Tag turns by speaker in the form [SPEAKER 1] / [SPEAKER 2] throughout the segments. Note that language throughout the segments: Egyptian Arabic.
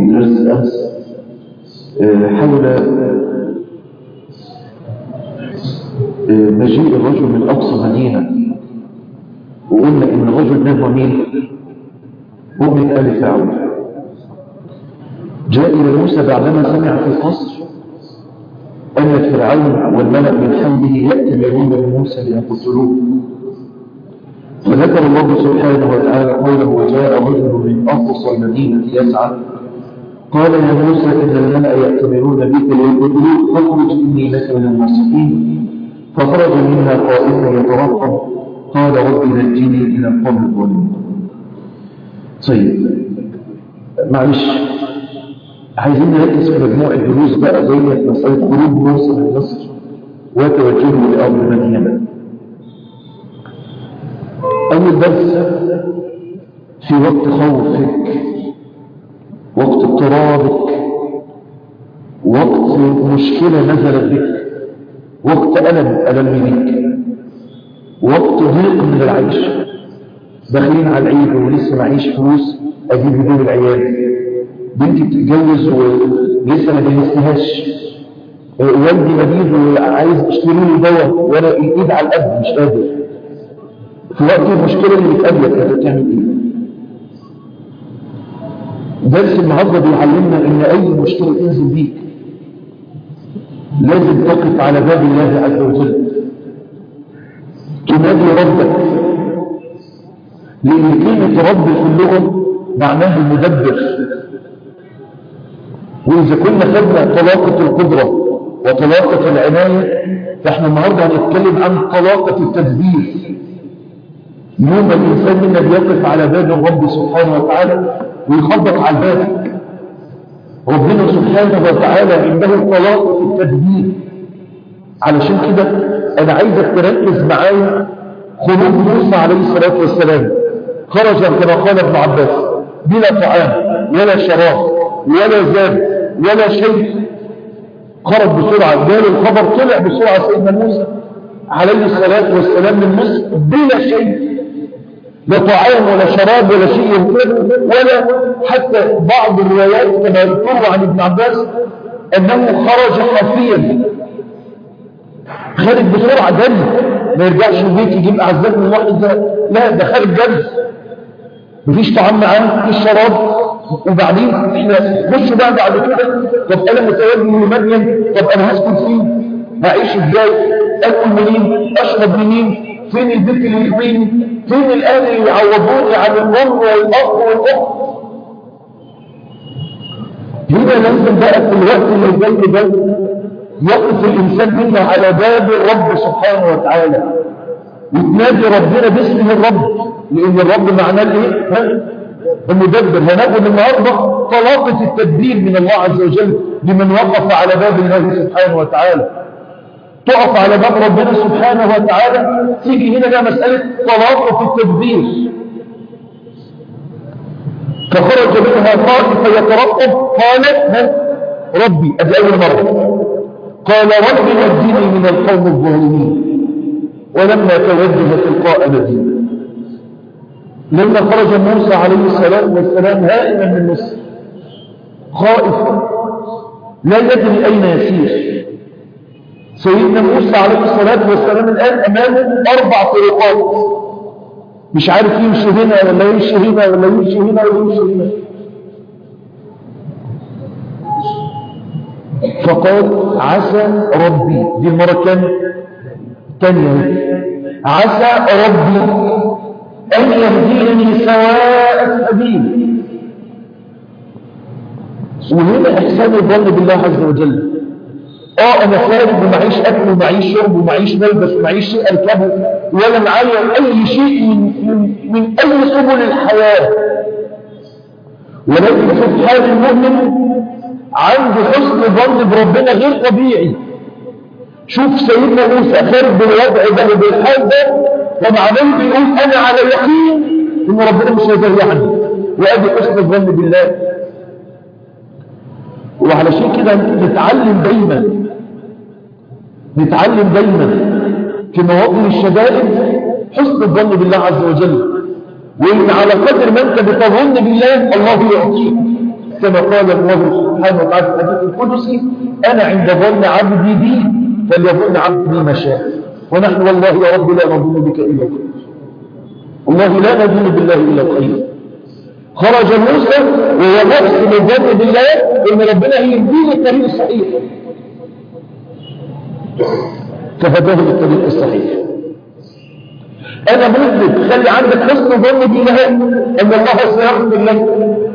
[SPEAKER 1] درس أمس حول مجيء الرجل من أقصى مدينة وقلنا إن الرجل ده هو مين؟ هو من آل فرعون جاء إلى موسى بعدما سمع في القصر أن فرعون والملأ من حوله يأتمرون بموسى ليقتلوه فذكر الله سبحانه وتعالى قوله وجاء رجل من أقصى المدينة يسعى قال يا موسى إن الملأ يأتمرون بك ليقتلوك فاخرج إني لك من الناصحين فخرج منها قائما يترقب قال رب نجني من القوم الظالمين طيب معلش عايزين نركز في مجموعة دروس بقى زي مسألة خروج موسى من مصر وتوجهه لأرض المدينة أول درس في وقت خوفك وقت اضطرابك وقت مشكلة نزلت بك وقت ألم ألم بك وقت ضيق من العيش داخلين على العيد ولسه معيش فلوس أجيب هدوم العيال بنتي بتتجوز ولسه ما جهزتهاش والدي مريض وعايز اشتري لي دواء وانا الايد على القد مش قادر في وقت المشكله اللي بتقابلك انت بتعمل ايه؟ درس النهارده بيعلمنا ان اي مشكله تنزل بيك لازم تقف على باب الله عز وجل تنادي ربك لان كلمه رب في اللغه معناها المدبر وإذا كنا خدنا طلاقة القدرة وطلاقة العناية فإحنا النهاردة هنتكلم عن طلاقة التدبير يوم الإنسان منا بيقف على باب الرب سبحانه وتعالى ويخبط على الباب ربنا سبحانه وتعالى عنده طلاقة التدبير علشان كده أنا عايزك تركز معايا خروج موسى عليه الصلاة والسلام خرج كما قال ابن عباس بلا طعام ولا شراب ولا زاد ولا شيء خرج بسرعة جال الخبر طلع بسرعة سيدنا موسى عليه الصلاة والسلام من مصر بلا شيء لا طعام ولا شراب ولا شيء يمكن ولا حتى بعض الروايات كما يذكر عن ابن عباس أنه خرج خفيا خارج بسرعة جد ما يرجعش البيت يجيب أعزاب من واحد لا ده خارج جد مفيش طعام معاه مفيش شراب وبعدين احنا خشوا بقى بعد كده طب انا متوجه لمدين طب انا هسكن فين هعيش ازاي اكل منين اشرب منين فين البيت اللي يحميني فين الاهل اللي يعوضوني عن الام والاخ والاخت هنا لازم بقى في الوقت اللي جاي ده يقف الانسان منا على باب الرب سبحانه وتعالى وتنادي ربنا باسم الرب لان الرب معناه ايه المدبر هناخد النهارده طلاقه التدبير من الله عز وجل لمن وقف على باب الله سبحانه وتعالى تقف على باب ربنا سبحانه وتعالى تيجي هنا بقى مساله طلاقه التدبير فخرج منها طائف يترقب قال ربي ادي اول مره قال رب نجني من القوم الظالمين ولما توجه تلقاء مدينه لما خرج موسى عليه الصلاة والسلام هائما من مصر خائفا لا يدري أين يسير سيدنا موسى عليه الصلاة والسلام الآن أمامه أربع طرقات مش عارف يمشي هنا ولا يمشي هنا ولا يمشي هنا ولا يمشي هنا فقال عسى ربي دي المرة كام تانية عسى ربي أن يهديني سواء السبيل وهنا إحسان الظن بالله عز وجل اه انا خارج ومعيش اكل ومعيش شرب ومعيش ملبس ومعيش شيء اركبه ولا معايا اي شيء من, من, من اي سبل الحياه ولكن شوف حال المؤمن عنده حسن ظن بربنا غير طبيعي شوف سيدنا موسى خارج بالوضع ده وبالحال ده ومع ذلك يقول انا على يقين ان ربنا مش هيضيعني وادي حسن الظن بالله وعلشان كده نتعلم دايما نتعلم دايما في مواطن الشدائد حسن الظن بالله عز وجل وإن على قدر ما أنت بتظن بالله الله يعطيك كما قال الله سبحانه وتعالى في الحديث القدسي أنا عند ظن عبدي بي فليظن عبدي ما شاء ونحن والله يا رب لا نظن بك إلا خير والله لا نظن بالله إلا خير خرج موسى وهو محسن الظن بالله ان ربنا هيهديه الطريق الصحيح فهداه للطريق الصحيح انا مذنب خلي عندك حسن ظن بالله ان الله سيغفر لك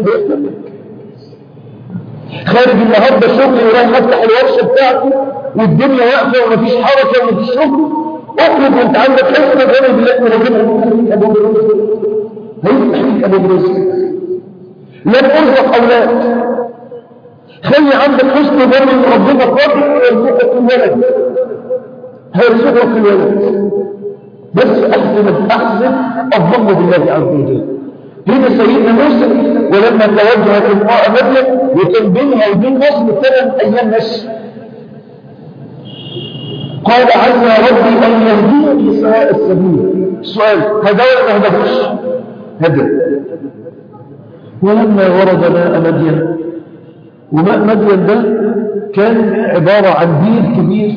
[SPEAKER 1] خارج النهارده شغلي ورايح افتح الورشه بتاعتي والدنيا واقفه ومفيش حركه ومفيش شغل اخرج وانت عندك حسن ظن بالله ان ربنا هيفتح ابو الرزق هيفتح لك ابو الرزق لن ارزق اولاد خلي عندك حسن ظن ان ربنا قادر يرزقك الولد هيرزقك الولد بس احسن احسن الظن بالله عز وجل هنا سيدنا موسى ولما توجه تلقاء مدين وكان بينها وبين مصر ثمان ايام مشي قال عسى ربي ان يهديني سواء السبيل السؤال هدى ولا ما هدفش هدى ولما ورد ماء مدين وماء مدين ده كان عبارة عن بير كبير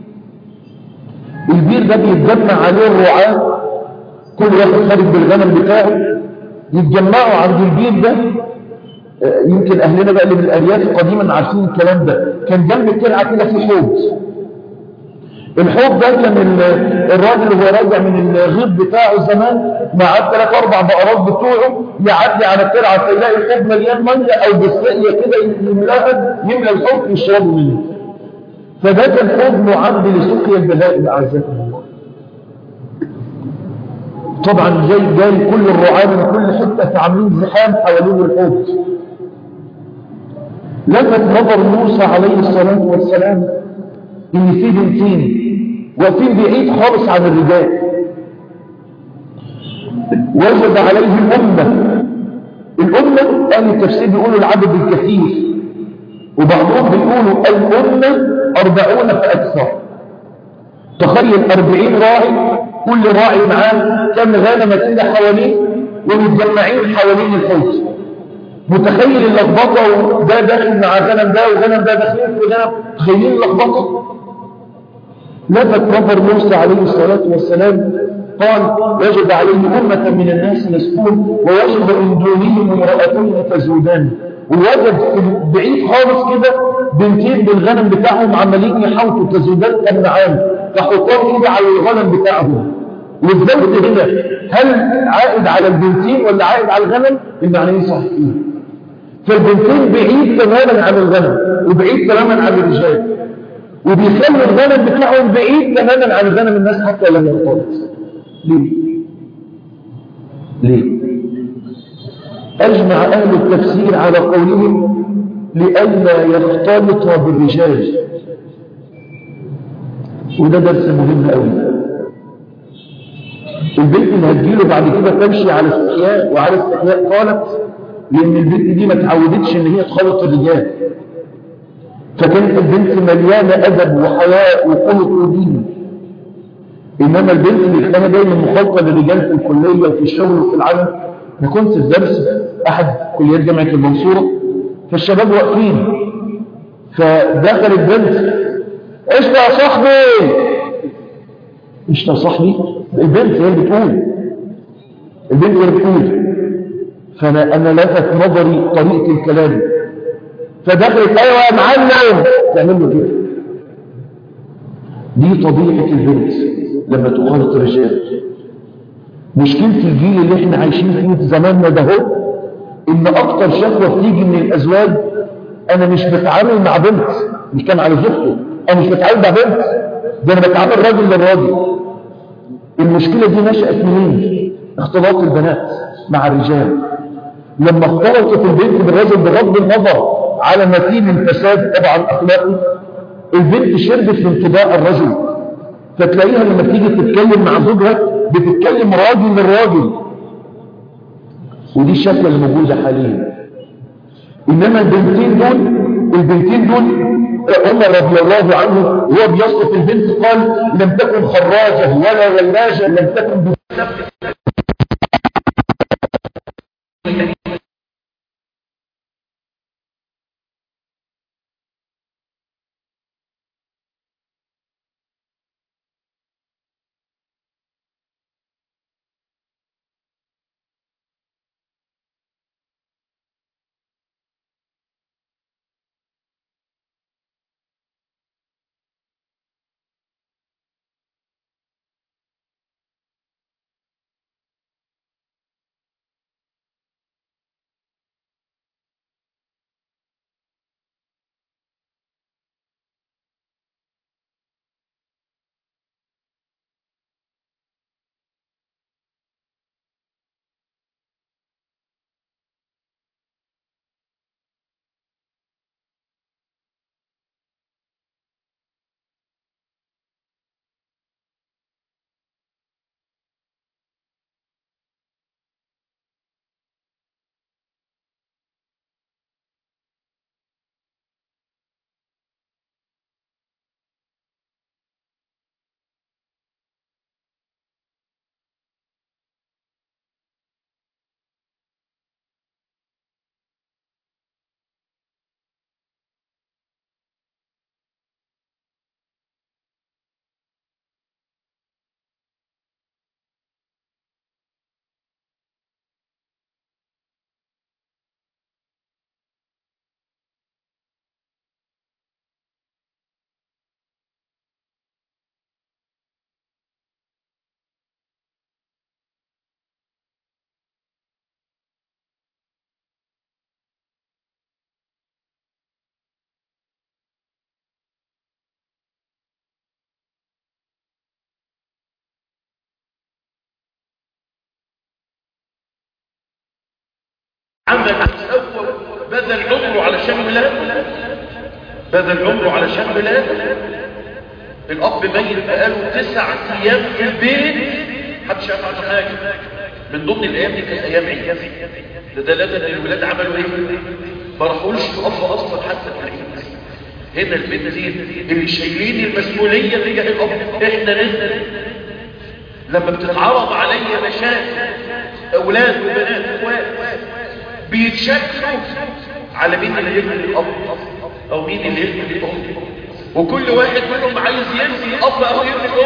[SPEAKER 1] البير ده بيتجمع عليه الرعاة كل واحد خارج بالغنم بتاعه يتجمعوا عند البير ده يمكن اهلنا بقى اللي من الارياف قديما عارفين الكلام ده كان جنب الترعه كده في حوض الحوض ده كان الراجل وهو راجع من الغيط بتاعه زمان مع ثلاث اربع بقرات بتوعه يعدي على الترعه فيلاقي الحوض مليان ميه او بالسقيه كده يملاها يملى الحوض يشربوا منه فده كان حوض معد لسقيا البهائم اعزكم الله طبعا جاي جاي كل الرعاة من كل حتة عاملين زحام حوالين الحوض لفت نظر موسى عليه الصلاة والسلام ان في بنتين واقفين بعيد خالص عن الرجال وجد عليهم أمة الأمة قال التفسير بيقولوا العدد الكثير وبعضهم بيقولوا الأمة أربعون فأكثر تخيل أربعين راعي كل راعي معاه كم غنمة كده حواليه ومتجمعين حوالين الحوض متخيل اللخبطة ده داخل مع غنم ده وغنم ده داخلين في غنم تخيلين اللخبطة لفت نظر موسى عليه الصلاة والسلام قال وجد عليه أمة من الناس يسكون ووجد من دونهم امرأتين تزودان ووجد بعيد خالص كده بنتين بالغنم بتاعهم عمالين يحوطوا تزودان كالنعام تحطهم كده على الغنم بتاعهم والزوج هنا هل عائد على البنتين ولا عائد على الغنم المعنيين صحيحين فالبنتين بعيد تماما عن الغنم وبعيد تماما عن الرجال وبيخلوا الغنم بتاعهم بعيد تماما عن غنم الناس حتى لم يرتبط ليه ليه أجمع أهل التفسير على قولهم لئلا يختلط بالرجال وده درس مهم قوي البنت اللي هتجيله بعد كده تمشي على استحياء وعلى استحياء قالت لأن البنت دي ما تعودتش إن هي تخلط الرجال فكانت البنت مليانة أدب وحياء وخلق ودين إنما البنت اللي كانت دايما مخالطة للرجال في الكلية وفي الشغل وفي العمل أنا كنت في درس أحد كليات جامعة المنصورة فالشباب واقفين فدخلت بنت ايش يا صاحبي ايش يا صاحبي البنت هي اللي بتقول البنت هي اللي بتقول فانا انا لفت نظري طريقه الكلام فدخلت ايوه يا معلم تعمل له كده دي طبيعه البنت لما تخالط الرجال مشكله الجيل اللي احنا عايشين فيه في زماننا ده هو ان اكتر شكوى بتيجي من الازواج انا مش بتعامل مع بنت مش كان على زوجته انا مش بتعامل مع بنت ده انا بتعامل راجل للراجل المشكله دي نشات منين اختلاط البنات مع الرجال لما اختلطت البنت بالرجل بغض النظر على متين الفساد طبعا اخلاقي البنت شربت من طباع الرجل فتلاقيها لما تيجي تتكلم مع زوجها بتتكلم راجل للراجل ودي الشكل اللي موجودة حاليا إنما البنتين دول البنتين دول عمر رضي الله عنه وهو بيصف البنت قال لم تكن خراجة ولا غلاجة لم تكن
[SPEAKER 2] عمل أول بذل عمره على شان ولاده بذل عمره على شان ولاده الأب ميت بقاله تسع أيام في البيت محدش يعرف عنه حاجة من ضمن الأيام دي كانت أيام عيد ده دلالة إن الولاد عملوا إيه؟ ما راحوش الأب أصلا حتى في العيد هنا البنت دي اللي شايلين المسؤولية تجاه الأب إحنا نزل لما بتتعرض عليا مشاكل أولاد وبنات اخوات بيتشكلوا على مين اللي يرمي الأب أو مين اللي يرمي الأم وكل واحد منهم عايز يرمي الأب أو يرمي الأم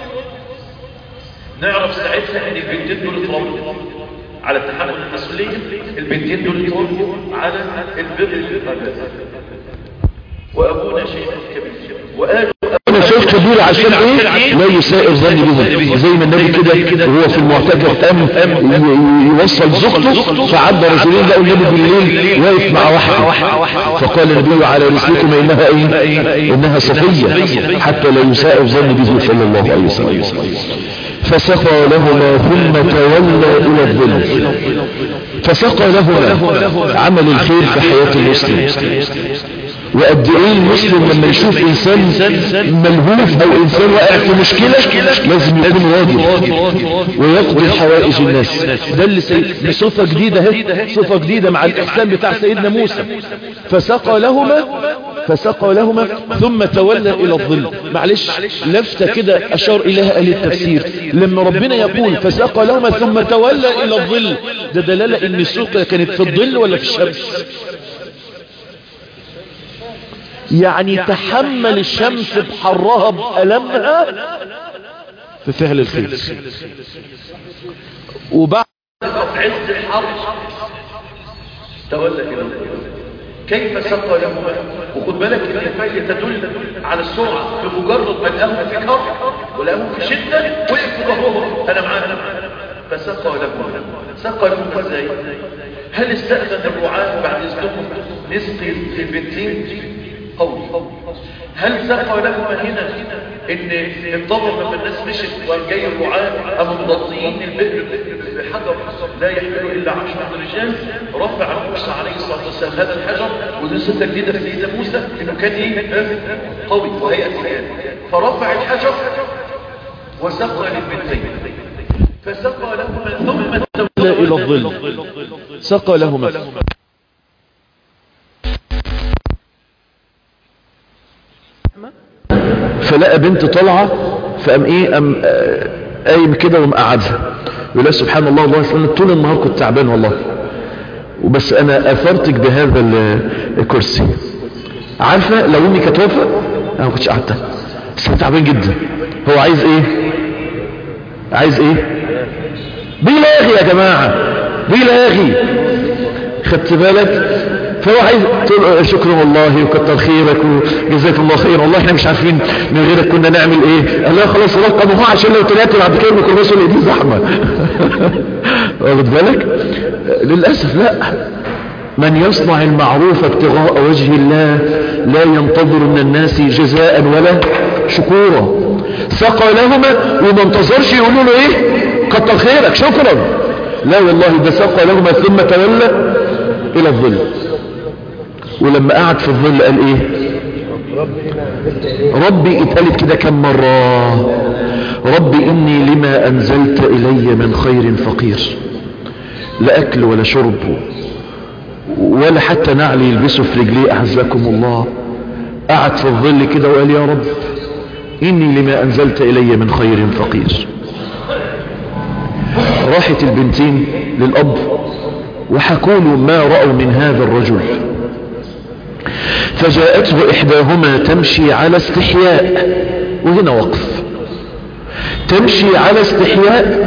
[SPEAKER 2] نعرف ساعتها ان البنتين دول اتربوا على تحمل المسؤولية البنتين دول اتربوا على البر للأباء وأبونا شيخ كبير وقالوا
[SPEAKER 1] انا شيخ كبير عشان ايه لا يسائر ظني بهم زي ما النبي كده وهو في المعتكف قام ي- يوصل زوجته فعدى رجلين لقوا النبي بالليل واقف مع واحد فقال النبي على رسلكم انها ايه انها صفية حتى لا يسائر ظني به صلى الله عليه وسلم فسقى لهما ثم تولى الى الظل فسقى لهما عمل الخير في حياة المسلم وقد ايه المسلم لما يشوف انسان ملهوف او انسان واقع في مشكلة لازم يكون راجل ويقضي حوائج الناس
[SPEAKER 3] ده اللي سي... صفة جديدة اهي صفة جديدة مع الإحسان بتاع سيدنا موسى فسقى لهما فسقى لهما ثم تولى إلى الظل معلش لفتة كده أشار إليها أهل التفسير لما ربنا يقول فسقى لهما ثم تولى إلى الظل ده دلالة إن السوق كانت في الظل ولا في الشمس يعني تحمل الشمس بحرها بألمها في فعل الخير وبعد
[SPEAKER 2] في عز الحرب تولى إلى الله كيف سقى لهما وخد بالك ان الفعل تدل على السرعه بمجرد ما لقاهم في كرب ولقاهم في شده وقف في ظهرهم انا معاك فسقى لهما سقى لهما ازاي هل استاذن الرعاه بعد اذنهم نسقي البنتين قول هل سقى لهما هنا ان الضرر لما الناس مشت وقام جاي الرعاه قاموا مضطيين البئر بحجر لا يحمل الا عشرة رجال رفع موسى عليه الصلاه والسلام هذا الحجر ودي صفه جديده في سيدنا موسى انه كان ايه قوي وهيئه الان فرفع الحجر وسقى للبنتين فسقى لهما ثم
[SPEAKER 3] تولى إلى الظل سقى لهما
[SPEAKER 1] فلقى بنت طالعة فقام ايه قام آه، قايم كده ومقعدها يقول لها سبحان الله الله انا طول النهار كنت تعبان والله وبس انا اثرتك بهذا ال- الكرسي عارفة لو امي كانت واقفة انا ما كنتش قعدتها بس انا تعبان جدا هو عايز ايه عايز ايه بيلاغي يا جماعة بيلاغي خدت بالك فهو عايز تقول له شكرا والله وكتر خيرك وجزاك الله خير والله احنا مش عارفين من غيرك كنا نعمل ايه قال لا خلاص رقم هو عشان لو طلعت بعد كده الميكروباص اللي دي زحمه واخد بالك للاسف لا من يصنع المعروف ابتغاء وجه الله لا ينتظر من الناس جزاء ولا شكورا سقى لهما وما انتظرش يقولوا له ايه كتر خيرك شكرا لا والله ده سقى لهما ثم تولى الى الظل ولما قعد في الظل قال ايه ربي اتقالت كده كم مرة ربي اني لما انزلت الي من خير فقير لا اكل ولا شرب ولا حتى نعل يلبسه في رجليه اعزكم الله قعد في الظل كده وقال يا رب اني لما انزلت الي من خير فقير راحت البنتين للاب وحكوا له ما رأوا من هذا الرجل فجاءته إحداهما تمشي على استحياء وهنا وقف تمشي على استحياء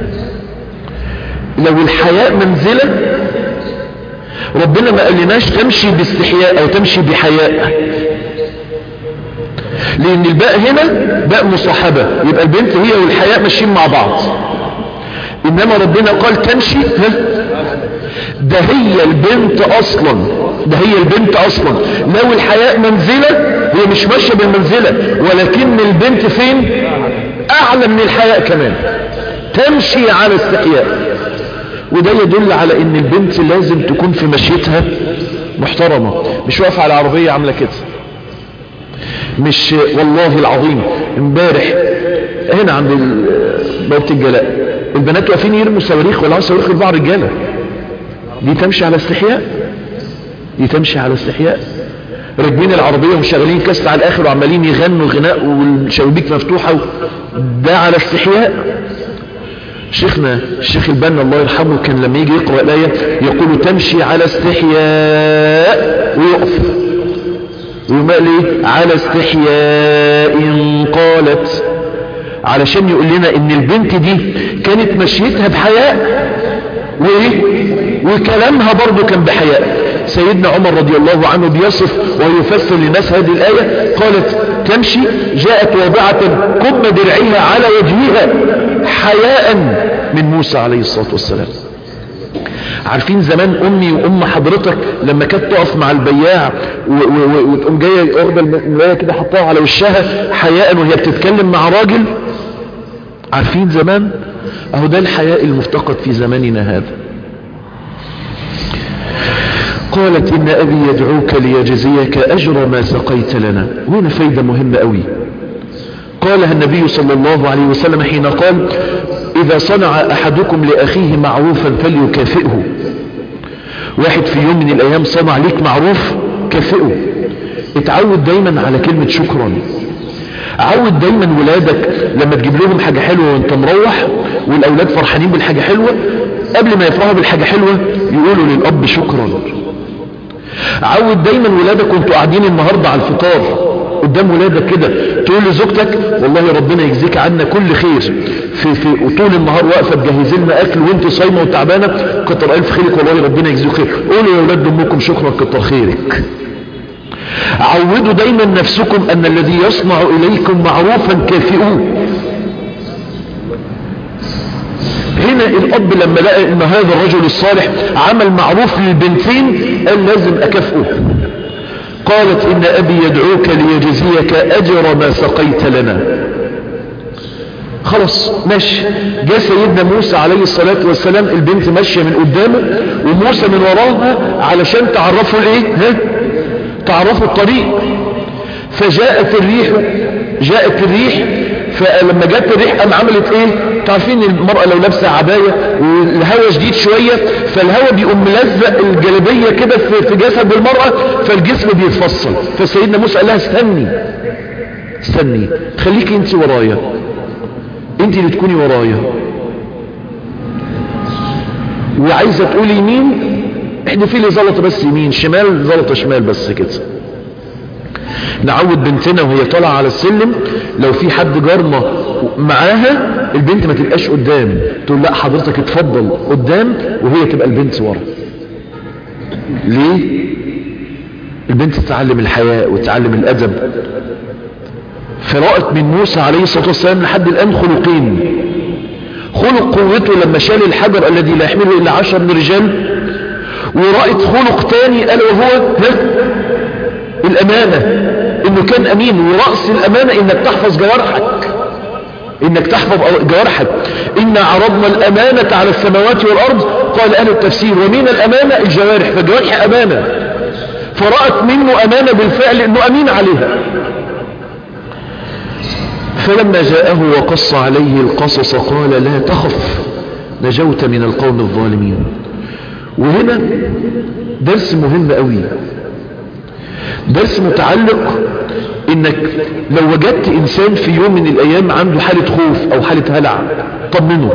[SPEAKER 1] لو الحياء منزلة ربنا ما قالناش تمشي باستحياء أو تمشي بحياء لأن الباء هنا باء مصاحبة يبقى البنت هي والحياء ماشيين مع بعض إنما ربنا قال تمشي ها ده هي البنت اصلا ده هي البنت اصلا لو الحياء منزلة هي مش ماشية بالمنزلة ولكن البنت فين اعلى من الحياء كمان تمشي على استحياء
[SPEAKER 3] وده يدل على ان البنت لازم تكون في مشيتها محترمة مش واقفة على عربية عاملة كده مش والله العظيم امبارح هنا عند ال- بوابة الجلاء البنات واقفين يرموا صواريخ ولا صواريخ لبعض الرجاله دي تمشي على استحياء دي تمشي على استحياء راكبين العربية وشغالين كاست على الاخر وعمالين يغنوا غناء والشبابيك مفتوحة و... ده على استحياء شيخنا الشيخ البنا الله يرحمه كان لما يجي يقرأ الآية يقول تمشي على استحياء ويقف ويقول ليه على استحياء قالت علشان يقول لنا ان البنت دي كانت مشيتها بحياء وايه وكلامها برضو كان بحياء سيدنا عمر رضي الله عنه بيصف ويفسر للناس هذه الآية قالت تمشي جاءت واضعة كم درعها على وجهها حياء من موسى عليه الصلاة والسلام عارفين زمان امي وام حضرتك لما كانت تقف مع البياع و- و- و- وتقوم جايه واخده الملايه كده حطها على وشها حياء وهي بتتكلم مع راجل عارفين زمان اهو ده الحياء المفتقد في زماننا هذا قالت إن أبي يدعوك ليجزيك أجر ما سقيت لنا وهنا فايدة مهمة قوي قالها النبي صلى الله عليه وسلم حين قال إذا صنع أحدكم لأخيه معروفا فليكافئه واحد في يوم من الأيام صنع ليك معروف كافئه اتعود دايما على كلمة شكرا عود دايما ولادك لما تجيب لهم حاجة حلوة وانت مروح والأولاد فرحانين بالحاجة حلوة قبل ما يفرحوا بالحاجة حلوة يقولوا للأب شكرا عود دايما ولادك وانتوا قاعدين النهاردة على الفطار قدام ولادك كده تقول لزوجتك والله ربنا يجزيك عنا كل خير في في وطول النهار واقفه تجهزي لنا اكل وانت صايمه وتعبانه كتر الف خيرك والله ربنا يجزيك خير قولوا يا ولاد امكم شكرا كتر خيرك عودوا دايما نفسكم ان الذي يصنع اليكم معروفا كافئوه هنا الاب لما لقى ان هذا الرجل الصالح عمل معروف للبنتين قال لازم اكافئه قالت ان ابي يدعوك ليجزيك اجر ما سقيت لنا خلاص ماشي جاء سيدنا موسى عليه الصلاة والسلام البنت ماشية من قدامه وموسى من وراها علشان تعرفوا الايه ها تعرفوا الطريق فجاءت الريح جاءت الريح فلما جت الريح قام عملت ايه تعرفين المرأة لو لابسة عباية والهواء شديد شوية فالهواء بيقوم ملزق الجلبية كده في في جسد المرأة فالجسم بيتفصل فسيدنا موسى قال لها استني استني خليكي انت ورايا انت اللي تكوني ورايا وعايزة تقولي يمين احدفي لي زلطة بس يمين شمال زلطة شمال بس كده نعود بنتنا وهي طالعة على السلم لو في حد جارنا معاها البنت ما تبقاش قدام تقول لا حضرتك اتفضل قدام وهي تبقى البنت ورا ليه البنت تتعلم الحياء وتتعلم الادب فرأت من موسى عليه الصلاة والسلام لحد الآن خلقين خلق قوته لما شال الحجر الذي لا يحمله إلا عشر من رجال ورأت خلق تاني قال وهو ها الأمانة إنه كان أمين ورأس الأمانة إنك تحفظ جوارحك إنك تحفظ جوارحك إن عرضنا الأمانة على السماوات والأرض قال أهل التفسير ومن الأمانة الجوارح فالجوارح أمانة فرأت منه أمانة بالفعل إنه أمين عليها فلما جاءه وقص عليه القصص قال لا تخف نجوت من القوم الظالمين وهنا درس مهم قوي درس متعلق انك لو وجدت انسان في يوم من الايام عنده حالة خوف او حالة هلع طمنه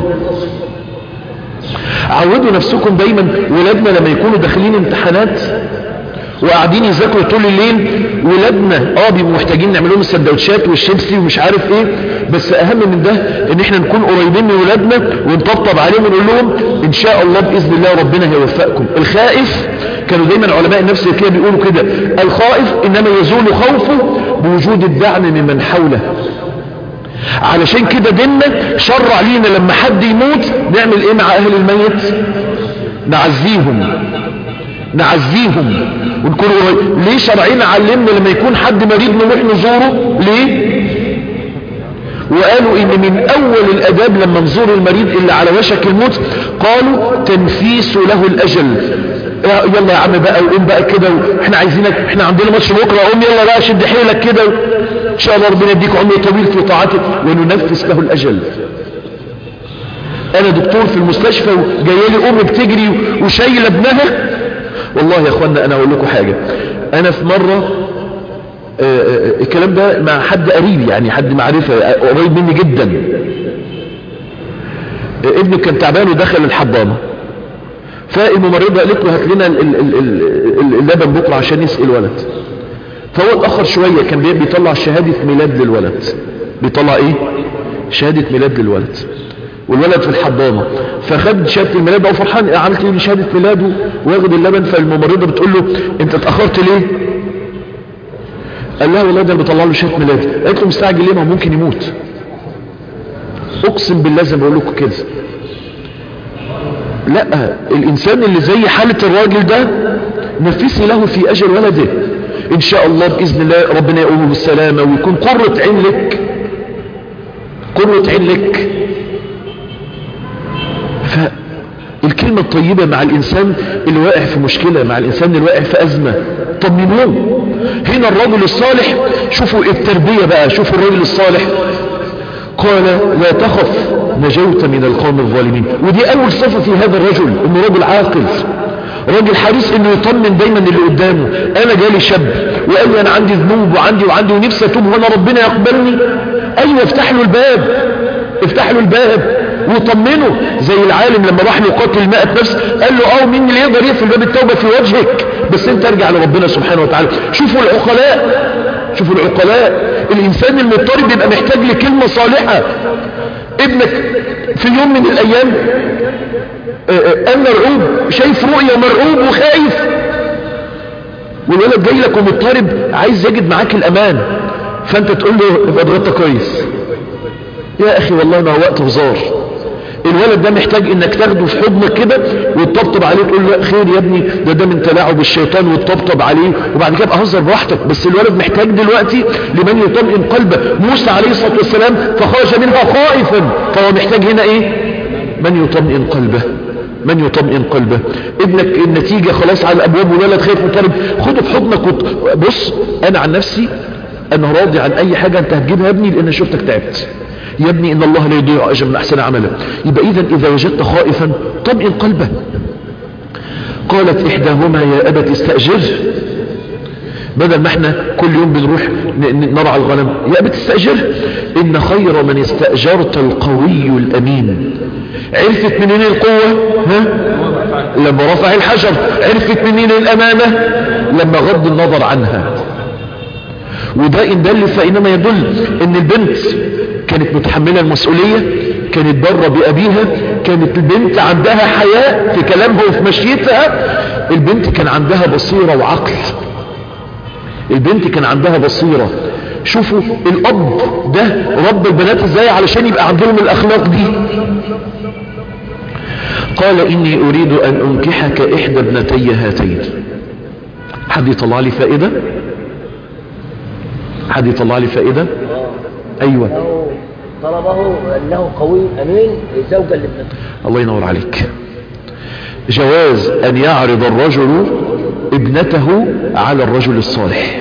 [SPEAKER 3] عودوا نفسكم دايما ولادنا لما يكونوا داخلين امتحانات وقاعدين يذاكروا طول الليل ولادنا اه بيبقوا محتاجين نعمل لهم السندوتشات والشيبسي ومش عارف ايه بس اهم من ده ان احنا نكون قريبين من ولادنا ونطبطب عليهم ونقول لهم ان شاء الله باذن الله ربنا هيوفقكم الخائف كانوا دايما علماء النفس كده بيقولوا كده الخائف انما يزول خوفه بوجود الدعم ممن حوله علشان كده ديننا شرع لينا لما حد يموت نعمل ايه مع اهل الميت نعزيهم نعزيهم ونكون قريب ليه شرعنا علمنا لما يكون حد مريض نروح نزوره ليه وقالوا ان من اول الاداب لما نزور المريض اللي على وشك الموت قالوا تنفيس له الاجل يلا يا عم بقى وقوم بقى كده احنا عايزينك احنا عندنا ماتش بكره قوم يلا بقى شد حيلك كده ان شاء الله ربنا يديك عمر طويل في طاعتك وننفس له الاجل انا دكتور في المستشفى وجايه لي ام بتجري وشايله ابنها والله يا اخوانا انا اقول لكم حاجه انا في مره آه، آه، الكلام ده مع حد قريب يعني حد معرفه آه، قريب مني جدا آه، ابنه كان تعبان ودخل الحضانه فالممرضه قالت له هات لنا ال- ال- ال- ال- اللبن بكره عشان يسقي الولد فهو اتاخر شويه كان بي- بيطلع شهاده ميلاد للولد بيطلع ايه شهاده ميلاد للولد والولد في الحضانه فخد شهاده الميلاد بقى فرحان عملت لي شهاده ميلاده واخد اللبن فالممرضه بتقول له انت اتاخرت ليه قال لها والله ده انا بطلع له شهاده ميلاد قالت له مستعجل ليه ما هو ممكن يموت اقسم بالله زي ما بقول لكم كده لا الانسان اللي زي حالة الراجل ده نفسي له في اجل ولده ان شاء الله باذن الله ربنا يقومه بالسلامة ويكون قرة عين لك قرة عين لك فالكلمة الطيبة مع الانسان اللي واقع في مشكلة مع الانسان اللي واقع في ازمة طمنوه هنا الرجل الصالح شوفوا التربية بقى شوفوا الرجل الصالح قال لا تخف نجوت من القوم الظالمين ودي اول صفة في هذا الرجل انه رجل عاقل راجل حريص انه يطمن دايما اللي قدامه انا جالي شاب وقال لي انا عندي ذنوب وعندي وعندي ونفسي اتوب وانا ربنا يقبلني ايوه افتح له الباب افتح له الباب وطمنه زي العالم لما راح يقاتل 100 نفس قال له اه مين اللي يقدر يقفل باب التوبه في وجهك بس انت ارجع لربنا سبحانه وتعالى شوفوا العقلاء شوفوا العقلاء الانسان المضطرب بيبقى محتاج لكلمه صالحه ابنك في يوم من الايام قال مرعوب شايف رؤية مرعوب وخايف والولد جاي لك ومضطرب عايز يجد معاك الامان فانت تقول له ابقى اتغطى كويس يا اخي والله ما هو وقت هزار الولد ده محتاج انك تاخده في حضنك كده وتطبطب عليه تقول له خير يا ابني ده ده من تلاعب الشيطان وتطبطب عليه وبعد كده ابقى هزر براحتك بس الولد محتاج دلوقتي لمن يطمئن قلبه موسى عليه الصلاه والسلام فخرج منها خائفا فهو محتاج هنا ايه من يطمئن قلبه من يطمئن قلبه ابنك النتيجة خلاص على الابواب والولد خايف مضطرب خده في حضنك وت... بص انا عن نفسي انا راضي عن اي حاجة انت هتجيبها يا ابني لان شفتك تعبت يا ابني ان الله لا يضيع اجر من احسن عمله يبقى اذا اذا وجدت خائفا طمئن قلبه قالت احداهما يا ابت استأجر بدل ما احنا كل يوم بنروح نرعى الغنم يا ابت استأجر ان خير من استأجرت القوي الامين عرفت منين القوة ها لما رفع الحجر عرفت منين الامانة لما غض النظر عنها وده ان دل فانما يدل ان البنت كانت متحملة المسؤولية كانت بره بأبيها كانت البنت عندها حياء في كلامها وفي مشيتها البنت كان عندها بصيرة وعقل البنت كان عندها بصيرة شوفوا الأب ده رب البنات ازاي علشان يبقى عندهم الأخلاق دي قال إني أريد أن أنكحك إحدى ابنتي هاتين حد يطلع لي فائدة حد يطلع لي فائدة أيوة
[SPEAKER 4] طلبه أنه قوي أمين زوجا لابنته
[SPEAKER 3] الله ينور عليك جواز أن يعرض الرجل ابنته على الرجل الصالح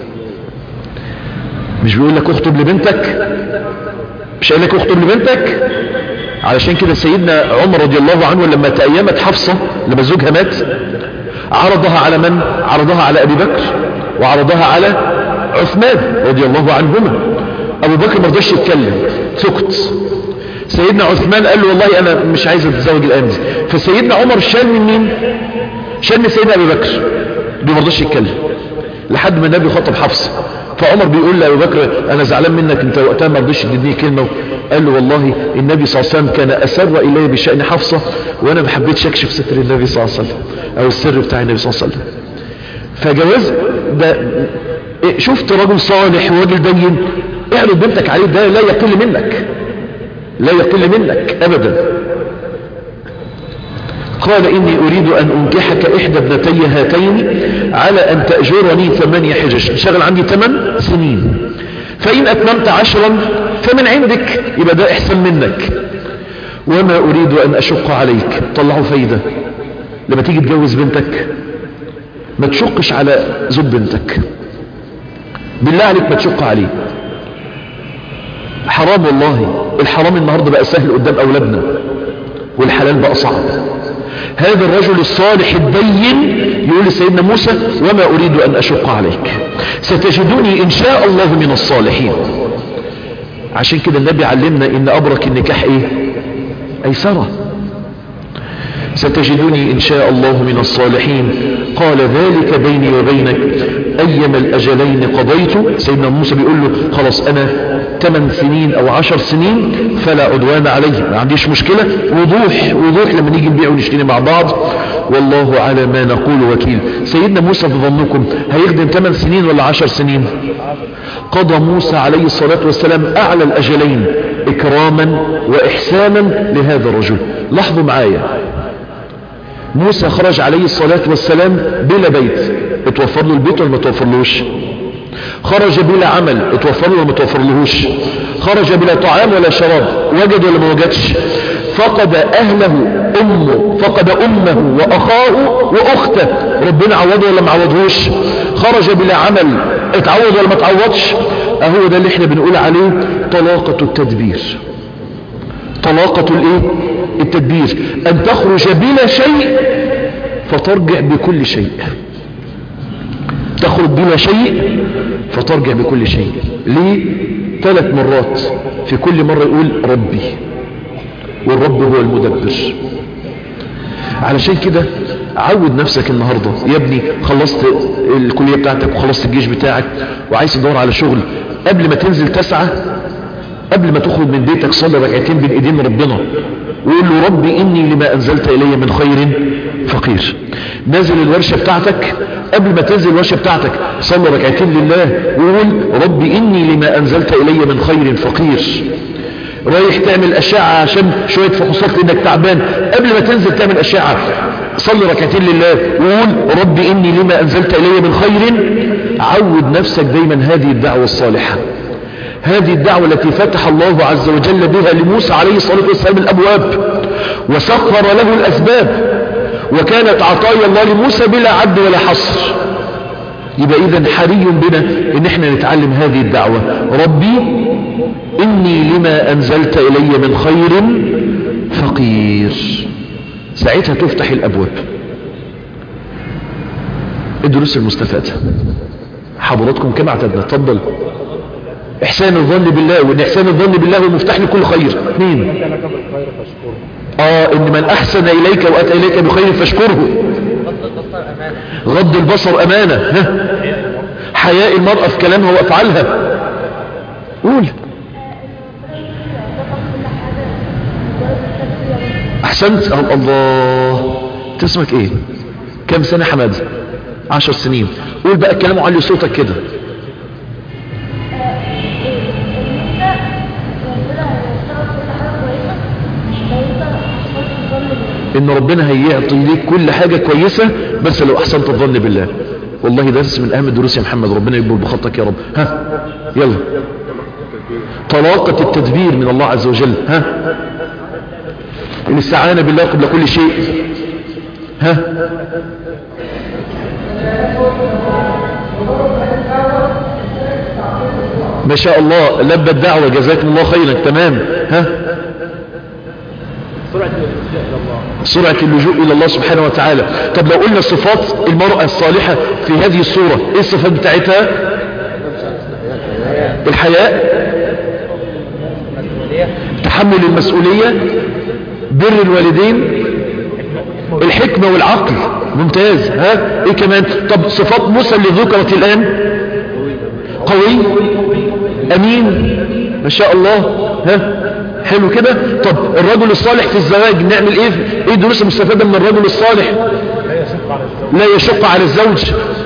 [SPEAKER 3] مش بيقول لك اخطب لبنتك مش قال لك اخطب لبنتك علشان كده سيدنا عمر رضي الله عنه لما تأيمت حفصة لما زوجها مات عرضها على من عرضها على ابي بكر وعرضها على عثمان رضي الله عنهما ابو بكر ما رضاش يتكلم سكت سيدنا عثمان قال له والله انا مش عايز اتزوج الان دي فسيدنا عمر شال من مين شال من سيدنا ابي بكر دي ما رضاش يتكلم لحد ما النبي خطب حفصه فعمر بيقول لأبي بكر أنا زعلان منك أنت وقتها ما رضيش تديني كلمة قال له والله النبي صلى الله عليه وسلم كان أسر إلي بشأن حفصة وأنا ما حبيتش أكشف ستر النبي صلى الله عليه وسلم أو السر بتاع النبي صلى الله عليه وسلم فجواز ده شفت رجل صالح وراجل دين اعرض بنتك عليه ده لا يقل منك لا يقل منك أبدا قال إني أريد أن أنكحك إحدى ابنتي هاتين على أن تأجرني ثمانية حجج شغل عندي ثمان سنين فإن أتممت عشرا فمن عندك يبقى ده احسن منك وما اريد ان اشق عليك طلعوا فايدة لما تيجي تجوز بنتك ما تشقش على زوج بنتك بالله عليك ما تشق عليه حرام والله الحرام النهاردة بقى سهل قدام اولادنا والحلال بقى صعب هذا الرجل الصالح الدين يقول لسيدنا موسى وما أريد أن أشق عليك ستجدني إن شاء الله من الصالحين عشان كده النبي علمنا إن أبرك النكاح إيه أيسرة ستجدني إن شاء الله من الصالحين قال ذلك بيني وبينك أيما الأجلين قضيت سيدنا موسى بيقول له خلاص أنا 8 سنين أو 10 سنين فلا عدوان عليه ما عنديش مشكلة وضوح وضوح لما نيجي نبيع ونشتري مع بعض والله على ما نقول وكيل سيدنا موسى بظنكم هيخدم 8 سنين ولا 10 سنين قضى موسى عليه الصلاة والسلام أعلى الأجلين إكراما وإحسانا لهذا الرجل لاحظوا معايا موسى خرج عليه الصلاة والسلام بلا بيت اتوفر له البيت ولا ما توفرلوش خرج بلا عمل اتوفر له ولا ما توفرلهوش خرج بلا طعام ولا شراب وجد ولا ما وجدش فقد اهله امه فقد امه واخاه واخته ربنا عوضه ولا ما عوضهوش خرج بلا عمل اتعوض ولا ما اتعوضش اهو ده اللي احنا بنقول عليه طلاقة التدبير طلاقة الايه التدبير ان تخرج بلا شيء فترجع بكل شيء تخرج بلا شيء فترجع بكل شيء ليه ثلاث مرات في كل مرة يقول ربي والرب هو المدبر علشان كده عود نفسك النهاردة يا ابني خلصت الكلية بتاعتك وخلصت الجيش بتاعك وعايز تدور على شغل قبل ما تنزل تسعى قبل ما تخرج من بيتك صلي ركعتين بين ايدين ربنا وقول له ربي اني لما انزلت الي من خير فقير نازل الورشة بتاعتك قبل ما تنزل الورشة بتاعتك صلي ركعتين لله وقول ربي اني لما انزلت الي من خير فقير رايح تعمل اشعة عشان شوية فحوصات لانك تعبان قبل ما تنزل تعمل اشعة صلي ركعتين لله وقول ربي اني لما انزلت الي من خير عود نفسك دايما هذه الدعوة الصالحة هذه الدعوة التي فتح الله عز وجل بها لموسى عليه الصلاة والسلام الأبواب وسخر له الأسباب وكانت عطايا الله لموسى بلا عد ولا حصر يبقى إذن حري بنا إن احنا نتعلم هذه الدعوة ربي إني لما أنزلت إلي من خير فقير ساعتها تفتح الأبواب الدروس المستفادة حضراتكم كما اعتدنا تفضل احسان الظن بالله وان احسان الظن بالله هو مفتاح لكل خير اثنين اه ان من احسن اليك واتى اليك بخير فاشكره غض البصر امانة ها حياء المرأة في كلامها وافعالها قول احسنت أه الله تسمك ايه كم سنة حماد عشر سنين قول بقى الكلام وعلي صوتك كده ان ربنا هيعطي ليك كل حاجة كويسة بس لو احسنت الظن بالله والله درس من اهم الدروس يا محمد ربنا يقبل بخطك يا رب ها يلا طلاقة التدبير من الله عز وجل ها الاستعانة بالله قبل كل شيء ها ما شاء الله لبى الدعوة جزاكم الله خيرا تمام ها سرعة اللجوء إلى الله سبحانه وتعالى طب لو قلنا صفات المرأة الصالحة في هذه الصورة ايه الصفات بتاعتها الحياء تحمل المسؤولية بر الوالدين الحكمة والعقل ممتاز ها ايه كمان طب صفات موسى اللي ذكرت الان قوي امين ما شاء الله ها حلو كده طب الرجل الصالح في الزواج نعمل ايه ايه الدروس المستفادة من الرجل الصالح لا يشق على الزوج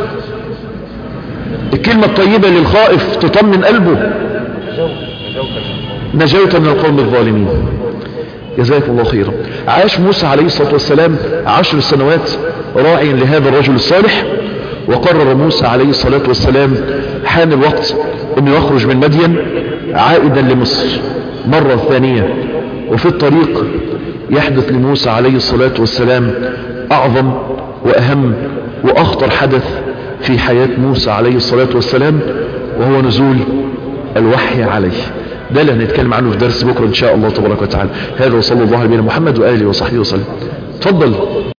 [SPEAKER 3] الكلمة الطيبة للخائف تطمن قلبه نجوت من القوم الظالمين جزاكم الله خيرا عاش موسى عليه الصلاة والسلام عشر سنوات راعيا لهذا الرجل الصالح وقرر موسى عليه الصلاة والسلام حان الوقت انه يخرج من مدين عائدا لمصر مرة ثانية وفي الطريق يحدث لموسى عليه الصلاة والسلام أعظم وأهم وأخطر حدث في حياة موسى عليه الصلاة والسلام وهو نزول الوحي عليه ده اللي هنتكلم عنه في درس بكرة إن شاء الله تبارك وتعالى هذا وصلى الله على نبينا محمد وآله وصحبه وسلم تفضل